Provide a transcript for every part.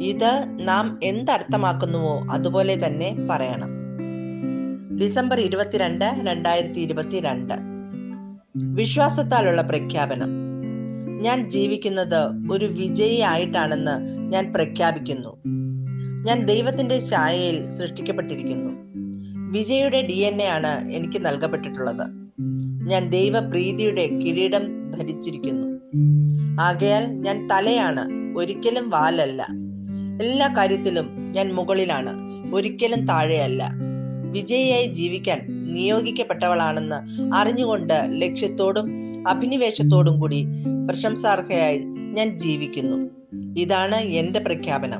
ഇത് നാം എന്തർത്ഥമാക്കുന്നുവോ അതുപോലെ തന്നെ പറയണം ഡിസംബർ ഇരുപത്തിരണ്ട് രണ്ടായിരത്തി ഇരുപത്തിരണ്ട് വിശ്വാസത്താലുള്ള പ്രഖ്യാപനം ഞാൻ ജീവിക്കുന്നത് ഒരു വിജയിയായിട്ടാണെന്ന് ഞാൻ പ്രഖ്യാപിക്കുന്നു ഞാൻ ദൈവത്തിന്റെ ഛായയിൽ സൃഷ്ടിക്കപ്പെട്ടിരിക്കുന്നു വിജയുടെ ഡി എൻ എ ആണ് എനിക്ക് നൽകപ്പെട്ടിട്ടുള്ളത് ഞാൻ ദൈവപ്രീതിയുടെ കിരീടം ധരിച്ചിരിക്കുന്നു ആകയാൽ ഞാൻ തലയാണ് ഒരിക്കലും വാലല്ല എല്ലാ കാര്യത്തിലും ഞാൻ മുകളിലാണ് ഒരിക്കലും താഴെയല്ല വിജയിയായി ജീവിക്കാൻ നിയോഗിക്കപ്പെട്ടവളാണെന്ന് അറിഞ്ഞുകൊണ്ട് ലക്ഷ്യത്തോടും അഭിനിവേശത്തോടും കൂടി പ്രശംസാർഹയായി ഞാൻ ജീവിക്കുന്നു ഇതാണ് എന്റെ പ്രഖ്യാപനം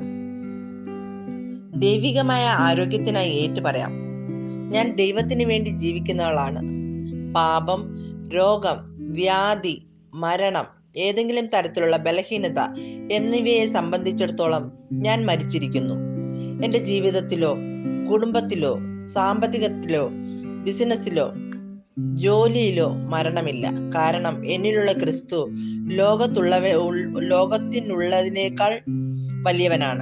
ദൈവികമായ ആരോഗ്യത്തിനായി ഏറ്റു പറയാം ഞാൻ ദൈവത്തിന് വേണ്ടി ജീവിക്കുന്നവളാണ് പാപം രോഗം വ്യാധി മരണം ഏതെങ്കിലും തരത്തിലുള്ള ബലഹീനത എന്നിവയെ സംബന്ധിച്ചിടത്തോളം ഞാൻ മരിച്ചിരിക്കുന്നു എന്റെ ജീവിതത്തിലോ കുടുംബത്തിലോ സാമ്പത്തികത്തിലോ ബിസിനസ്സിലോ ജോലിയിലോ മരണമില്ല കാരണം എന്നിലുള്ള ക്രിസ്തു ലോകത്തുള്ളവ ഉൾ- ലോകത്തിനുള്ളതിനേക്കാൾ വലിയവനാണ്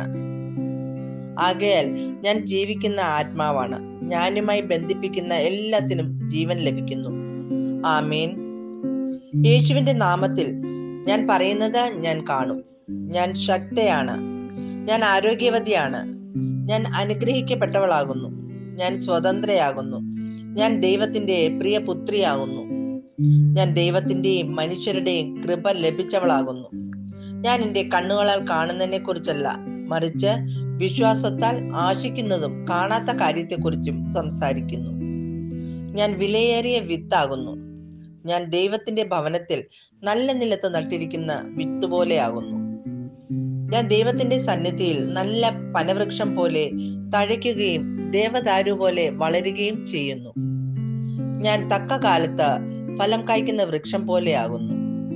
ആകയാൽ ഞാൻ ജീവിക്കുന്ന ആത്മാവാണ് ഞാനുമായി ബന്ധിപ്പിക്കുന്ന എല്ലാത്തിനും ജീവൻ ലഭിക്കുന്നു ആമീൻ യേശുവിന്റെ നാമത്തിൽ ഞാൻ പറയുന്നത് ഞാൻ കാണും ഞാൻ ശക്തയാണ് ഞാൻ ആരോഗ്യവതിയാണ് ഞാൻ അനുഗ്രഹിക്കപ്പെട്ടവളാകുന്നു ഞാൻ സ്വതന്ത്രയാകുന്നു ഞാൻ ദൈവത്തിന്റെ പ്രിയ പുത്രിയാകുന്നു ഞാൻ ദൈവത്തിന്റെയും മനുഷ്യരുടെയും കൃപ ലഭിച്ചവളാകുന്നു ഞാൻ എന്റെ കണ്ണുകളാൽ കാണുന്നതിനെ കുറിച്ചല്ല മറിച്ച് വിശ്വാസത്താൽ ആശിക്കുന്നതും കാണാത്ത കാര്യത്തെക്കുറിച്ചും സംസാരിക്കുന്നു ഞാൻ വിലയേറിയ വിത്താകുന്നു ഞാൻ ദൈവത്തിന്റെ ഭവനത്തിൽ നല്ല നിലത്ത് നട്ടിരിക്കുന്ന വിത്ത് പോലെയാകുന്നു ഞാൻ ദൈവത്തിന്റെ സന്നിധിയിൽ നല്ല പനവൃക്ഷം പോലെ തഴയ്ക്കുകയും ദേവദാരു പോലെ വളരുകയും ചെയ്യുന്നു ഞാൻ തക്ക കാലത്ത് ഫലം കായ്ക്കുന്ന വൃക്ഷം പോലെയാകുന്നു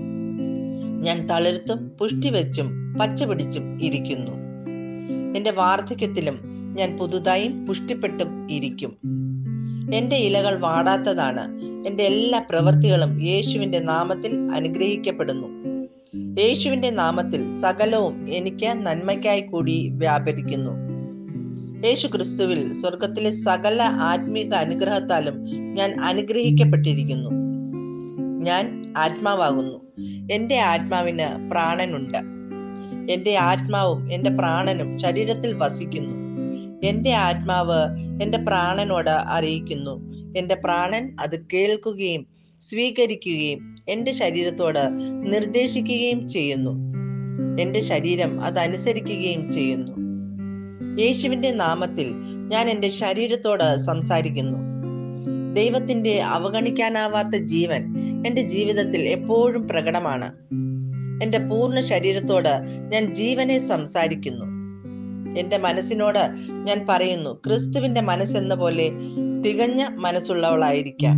ഞാൻ തളിർത്തും പുഷ്ടിവെച്ചും പച്ചപിടിച്ചും ഇരിക്കുന്നു എന്റെ വാർദ്ധക്യത്തിലും ഞാൻ പുതുതായും പുഷ്ടിപ്പെട്ടും ഇരിക്കും എന്റെ ഇലകൾ വാടാത്തതാണ് എന്റെ എല്ലാ പ്രവൃത്തികളും യേശുവിന്റെ നാമത്തിൽ അനുഗ്രഹിക്കപ്പെടുന്നു യേശുവിന്റെ നാമത്തിൽ സകലവും എനിക്ക് നന്മയ്ക്കായി കൂടി വ്യാപരിക്കുന്നു യേശു ക്രിസ്തുവിൽ സ്വർഗത്തിലെ സകല ആത്മീക അനുഗ്രഹത്താലും ഞാൻ അനുഗ്രഹിക്കപ്പെട്ടിരിക്കുന്നു ഞാൻ ആത്മാവാകുന്നു എന്റെ ആത്മാവിന് പ്രാണനുണ്ട് എന്റെ ആത്മാവും എന്റെ പ്രാണനും ശരീരത്തിൽ വസിക്കുന്നു എന്റെ ആത്മാവ് എന്റെ പ്രാണനോട് അറിയിക്കുന്നു എന്റെ പ്രാണൻ അത് കേൾക്കുകയും സ്വീകരിക്കുകയും എന്റെ ശരീരത്തോട് നിർദ്ദേശിക്കുകയും ചെയ്യുന്നു എന്റെ ശരീരം അത് അനുസരിക്കുകയും ചെയ്യുന്നു യേശുവിന്റെ നാമത്തിൽ ഞാൻ എന്റെ ശരീരത്തോട് സംസാരിക്കുന്നു ദൈവത്തിന്റെ അവഗണിക്കാനാവാത്ത ജീവൻ എന്റെ ജീവിതത്തിൽ എപ്പോഴും പ്രകടമാണ് എന്റെ പൂർണ്ണ ശരീരത്തോട് ഞാൻ ജീവനെ സംസാരിക്കുന്നു എന്റെ മനസ്സിനോട് ഞാൻ പറയുന്നു ക്രിസ്തുവിന്റെ മനസ്സെന്ന പോലെ തികഞ്ഞ മനസ്സുള്ളവളായിരിക്കാം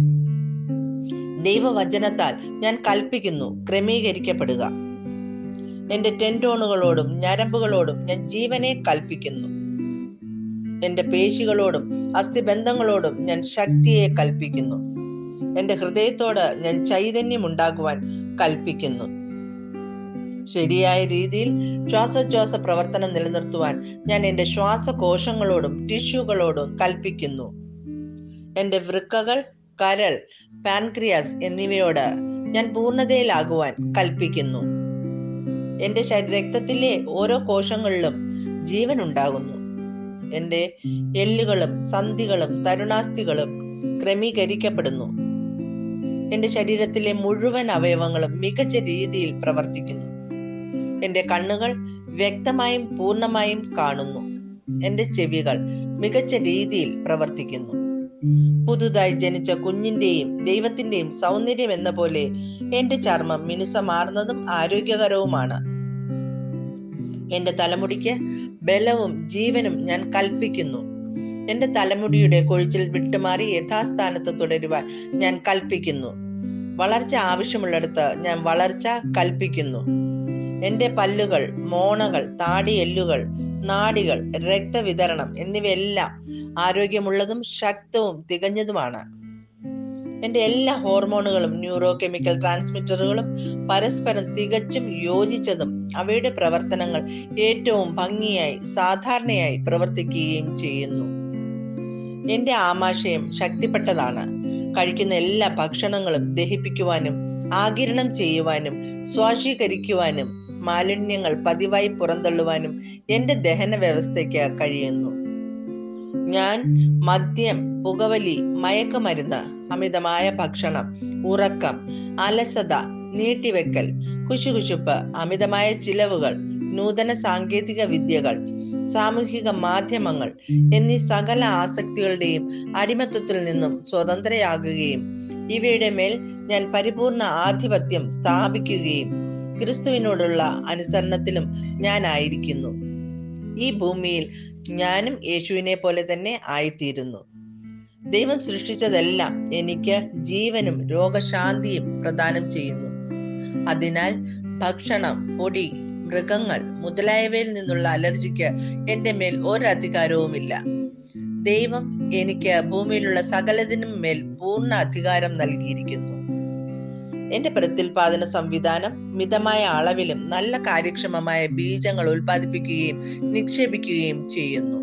ദൈവവചനത്താൽ ഞാൻ കൽപ്പിക്കുന്നു ക്രമീകരിക്കപ്പെടുക എന്റെ ടെൻഡോണുകളോടും ഞരമ്പുകളോടും ഞാൻ ജീവനെ കൽപ്പിക്കുന്നു എന്റെ പേശികളോടും അസ്ഥിബന്ധങ്ങളോടും ഞാൻ ശക്തിയെ കൽപ്പിക്കുന്നു എന്റെ ഹൃദയത്തോട് ഞാൻ ചൈതന്യം ഉണ്ടാകുവാൻ കൽപ്പിക്കുന്നു ശരിയായ രീതിയിൽ ശ്വാസോച്ഛ്വാസ പ്രവർത്തനം നിലനിർത്തുവാൻ ഞാൻ എന്റെ ശ്വാസകോശങ്ങളോടും ടിഷ്യൂകളോടും കൽപ്പിക്കുന്നു എന്റെ വൃക്കകൾ കരൾ പാൻക്രിയാസ് എന്നിവയോട് ഞാൻ പൂർണ്ണതയിലാകുവാൻ കൽപ്പിക്കുന്നു എന്റെ ശരീര രക്തത്തിലെ ഓരോ കോശങ്ങളിലും ജീവൻ ഉണ്ടാകുന്നു എന്റെ എല്ലുകളും സന്ധികളും തരുണാസ്ഥികളും ക്രമീകരിക്കപ്പെടുന്നു എന്റെ ശരീരത്തിലെ മുഴുവൻ അവയവങ്ങളും മികച്ച രീതിയിൽ പ്രവർത്തിക്കുന്നു എന്റെ കണ്ണുകൾ വ്യക്തമായും പൂർണ്ണമായും കാണുന്നു എന്റെ ചെവികൾ മികച്ച രീതിയിൽ പ്രവർത്തിക്കുന്നു പുതുതായി ജനിച്ച കുഞ്ഞിന്റെയും ദൈവത്തിന്റെയും സൗന്ദര്യം എന്ന പോലെ എന്റെ ചർമ്മം മിനുസമാർന്നതും ആരോഗ്യകരവുമാണ് എന്റെ തലമുടിക്ക് ബലവും ജീവനും ഞാൻ കൽപ്പിക്കുന്നു എന്റെ തലമുടിയുടെ കൊഴിച്ചിൽ വിട്ടുമാറി യഥാസ്ഥാനത്ത് തുടരുവാൻ ഞാൻ കൽപ്പിക്കുന്നു വളർച്ച ആവശ്യമുള്ളിടത്ത് ഞാൻ വളർച്ച കൽപ്പിക്കുന്നു എന്റെ പല്ലുകൾ മോണകൾ താടിയെല്ലുകൾ നാഡികൾ രക്തവിതരണം എന്നിവയെല്ലാം ആരോഗ്യമുള്ളതും ശക്തവും തികഞ്ഞതുമാണ് എന്റെ എല്ലാ ഹോർമോണുകളും ന്യൂറോ കെമിക്കൽ ട്രാൻസ്മിറ്ററുകളും പരസ്പരം തികച്ചും യോജിച്ചതും അവയുടെ പ്രവർത്തനങ്ങൾ ഏറ്റവും ഭംഗിയായി സാധാരണയായി പ്രവർത്തിക്കുകയും ചെയ്യുന്നു എന്റെ ആമാശയം ശക്തിപ്പെട്ടതാണ് കഴിക്കുന്ന എല്ലാ ഭക്ഷണങ്ങളും ദഹിപ്പിക്കുവാനും ആകിരണം ചെയ്യുവാനും സ്വാശീകരിക്കുവാനും മാലിന്യങ്ങൾ പതിവായി പുറന്തള്ളുവാനും എന്റെ ദഹന വ്യവസ്ഥയ്ക്ക് കഴിയുന്നു ഞാൻ മദ്യം പുകവലി മയക്കുമരുന്ന് അമിതമായ ഭക്ഷണം ഉറക്കം അലസത നീട്ടിവെക്കൽ കുശുകുശുപ്പ് അമിതമായ ചിലവുകൾ നൂതന സാങ്കേതിക വിദ്യകൾ സാമൂഹിക മാധ്യമങ്ങൾ എന്നീ സകല ആസക്തികളുടെയും അടിമത്വത്തിൽ നിന്നും സ്വതന്ത്രയാകുകയും ഇവയുടെ മേൽ ഞാൻ പരിപൂർണ ആധിപത്യം സ്ഥാപിക്കുകയും ക്രിസ്തുവിനോടുള്ള അനുസരണത്തിലും ഞാനായിരിക്കുന്നു ഈ ഭൂമിയിൽ ഞാനും യേശുവിനെ പോലെ തന്നെ ആയിത്തീരുന്നു ദൈവം സൃഷ്ടിച്ചതെല്ലാം എനിക്ക് ജീവനും രോഗശാന്തിയും പ്രദാനം ചെയ്യുന്നു അതിനാൽ ഭക്ഷണം പൊടി മൃഗങ്ങൾ മുതലായവയിൽ നിന്നുള്ള അലർജിക്ക് എന്റെ മേൽ ഒരധികാരവുമില്ല ദൈവം എനിക്ക് ഭൂമിയിലുള്ള സകലതിനും മേൽ പൂർണ്ണ അധികാരം നൽകിയിരിക്കുന്നു എന്റെ പ്രത്യുൽപാദന സംവിധാനം മിതമായ അളവിലും നല്ല കാര്യക്ഷമമായ ബീജങ്ങൾ ഉൽപ്പാദിപ്പിക്കുകയും നിക്ഷേപിക്കുകയും ചെയ്യുന്നു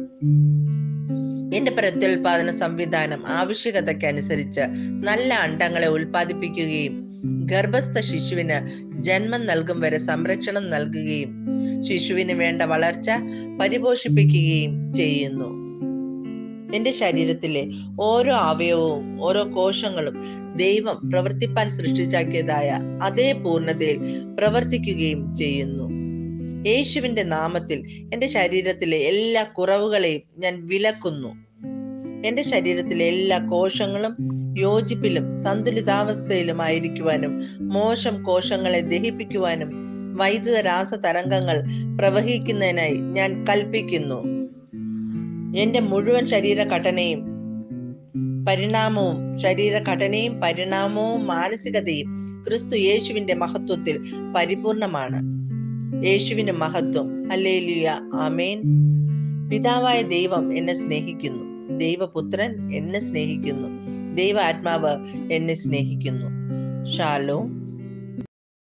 എന്റെ പ്രത്യുൽപാദന സംവിധാനം ആവശ്യകതയ്ക്കനുസരിച്ച് നല്ല അണ്ടങ്ങളെ ഉൽപ്പാദിപ്പിക്കുകയും ഗർഭസ്ഥ ശിശുവിന് ജന്മം നൽകും വരെ സംരക്ഷണം നൽകുകയും ശിശുവിന് വേണ്ട വളർച്ച പരിപോഷിപ്പിക്കുകയും ചെയ്യുന്നു എന്റെ ശരീരത്തിലെ ഓരോ അവയവവും ഓരോ കോശങ്ങളും ദൈവം പ്രവർത്തിപ്പാൻ സൃഷ്ടിച്ചാക്കിയതായ അതേ പൂർണ്ണതയിൽ പ്രവർത്തിക്കുകയും ചെയ്യുന്നു യേശുവിന്റെ നാമത്തിൽ എന്റെ ശരീരത്തിലെ എല്ലാ കുറവുകളെയും ഞാൻ വിലക്കുന്നു എന്റെ ശരീരത്തിലെ എല്ലാ കോശങ്ങളും യോജിപ്പിലും സന്തുലിതാവസ്ഥയിലും ആയിരിക്കുവാനും മോശം കോശങ്ങളെ ദഹിപ്പിക്കുവാനും വൈദ്യുത രാസ തരംഗങ്ങൾ പ്രവഹിക്കുന്നതിനായി ഞാൻ കൽപ്പിക്കുന്നു എന്റെ മുഴുവൻ ശരീരഘടനയും പരിണാമവും ശരീരഘടനയും പരിണാമവും മാനസികതയും ക്രിസ്തു യേശുവിന്റെ മഹത്വത്തിൽ പരിപൂർണമാണ് യേശുവിന് മഹത്വം അല്ലേലിയ ആമേൻ പിതാവായ ദൈവം എന്നെ സ്നേഹിക്കുന്നു ദൈവപുത്രൻ എന്നെ സ്നേഹിക്കുന്നു ദൈവ ആത്മാവ് എന്നെ സ്നേഹിക്കുന്നു ഷാലോ